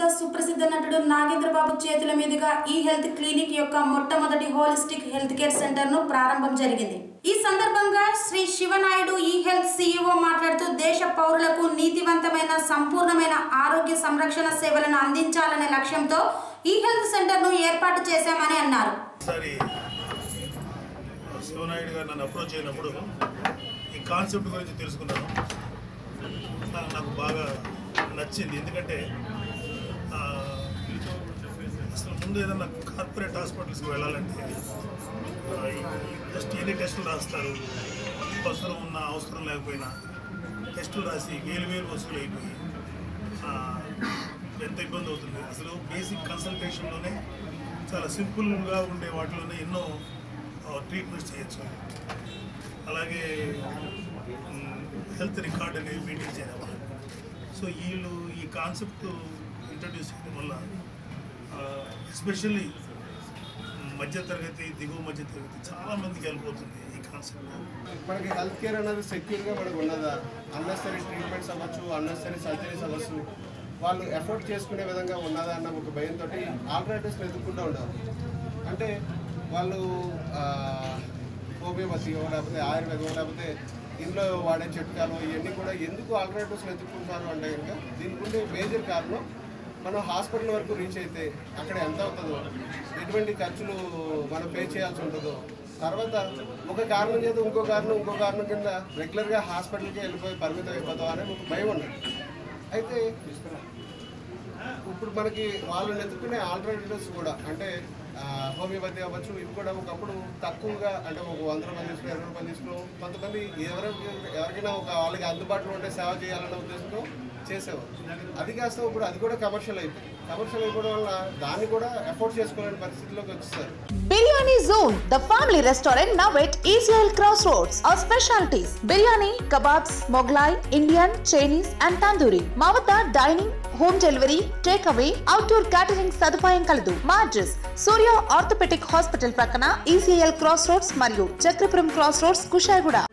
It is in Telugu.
ప్రబుద్ధ సుప్రసిద్ధ నటుడు నాగేంద్రబాబు చేతుల మీదుగా ఈ హెల్త్ క్లినిక్ యొక్క మొట్టమొదటి హోలిస్టిక్ హెల్త్ కేర్ సెంటర్ ను ప్రారంభం జరిగింది ఈ సందర్భంగా శ్రీ శివనాయుడు ఈ హెల్త్ సీఈఓ మాట్లాడుతూ దేశ పౌరులకు నీతివంతమైన సంపూర్ణమైన ఆరోగ్య సంరక్షణ సేవలను అందించాలనే లక్ష్యంతో ఈ హెల్త్ సెంటర్ ను ఏర్పాటు చేశామని అన్నారు ఒకసారి శివనాయుడు గారు నన్ను అప్రోచ్ అయినప్పుడు ఈ కాన్సెప్ట్ గురించి తెలుసుకున్నాను నా- నాకు బాగా నచ్చింది ఎందుకంటే ఆ, అసలు ముందు ఏదైనా కార్పొరేట్ హాస్పిటల్స్కి వెళ్ళాలంటే ఆ, ఈ- జస్ట్ ఎన్ని టెస్టులు రాస్తారు అవసరం ఉన్న అవసరం లేకపోయినా టెస్టులు రాసి వేలు వేలు వసూలు అయిపోయి ఆ, ఎంత ఇబ్బంది అవుతుంది అసలు బేసిక్ కన్సల్టేషన్లోనే చాలా సింపుల్గా ఉండే వాటిలోనే ఎన్నో ట్రీట్మెంట్స్ చేయొచ్చు అలాగే హెల్త్ రికార్డ్ అనేది మెయింటైన్ చేయడం వల్ల సో వీళ్ళు ఈ కాన్సెప్ట్ ఇంట్రడ్యూస్ చేయడం వల్ల ఎస్పెషల్లీ మధ్యతరగతి దిగువ మధ్యతరగతి చాలా మందికి వెళ్ళిపోతుంది ఈ కాన్సెప్ట్ మనకి హెల్త్ కేర్ అనేది సెక్యూర్గా మనకు ఉన్నదా అన్నెసరీ ట్రీట్మెంట్స్ అవ్వచ్చు అన్నెసరీ సర్జరీస్ అవ్వచ్చు వాళ్ళు ఎఫోర్డ్ చేసుకునే విధంగా ఉన్నదా అన్న ఒక భయంతో ఆల్టర్నేటివ్స్ని ఎదుర్కొంటూ ఉండాలి అంటే వాళ్ళు హోమియోపతియో లేకపోతే ఆయుర్వేదమో లేకపోతే ఇంట్లో వాడే చిట్కాలు ఇవన్నీ కూడా ఎందుకు ఆల్టర్నేటివ్స్ ఎదుర్కొంటారు అంటే కనుక దీనికి ఉండే మేజర్ కారణం మనం హాస్పిటల్ వరకు రీచ్ అయితే అక్కడ ఎంత అవుతుందో ఎటువంటి ఖర్చులు మనం పే చేయాల్సి ఉంటుందో తర్వాత ఒక కారణం చేత ఇంకో కారణం ఇంకో కారణం కింద రెగ్యులర్గా హాస్పిటల్కి వెళ్ళిపోయి పరిమితం అయిపోతాం అనే ఒక భయం ఉన్నది అయితే ఇప్పుడు మనకి వాళ్ళు ఎత్తుకునే ఆల్టర్నేటివ్స్ కూడా అంటే ఆ, హోమియోపతి అవ్వచ్చు ఇవి కూడా ఒకప్పుడు తక్కువగా అంటే ఒక వంద రూపాయలు తీసుకుని ఇరవై రూపాయలు తీసుకుని కొంతమంది ఎవరికి ఎవరికైనా ఒక వాళ్ళకి అందుబాటులో ఉంటే సేవ చేయాలన్న ఉద్దేశంతో చేసేవారు అది కాస్త ఇప్పుడు అది కూడా కమర్షియల్ అయిపోయింది కమర్షియల్ అయిపోవడం వల్ల దాన్ని కూడా ఎఫోర్డ్ చేసుకోలేని పరిస్థితిలోకి వచ్చేసారు Biryani Zone, the family restaurant now at ECL Crossroads. Our specialties biryani, kebabs, Moglai, Indian, Chinese, and tandoori. మా వద్ద dining home delivery take away outdoor catering సదుపాయం కలదు మా అడ్రస్ సూర్య ఆర్థోపెటిక్ హాస్పిటల్ ప్రక్కన ఈసీఎల్ క్రాస్ రోడ్స్ మరియు చక్రపురం క్రాస్ రోడ్స్ కుషాయిగూడ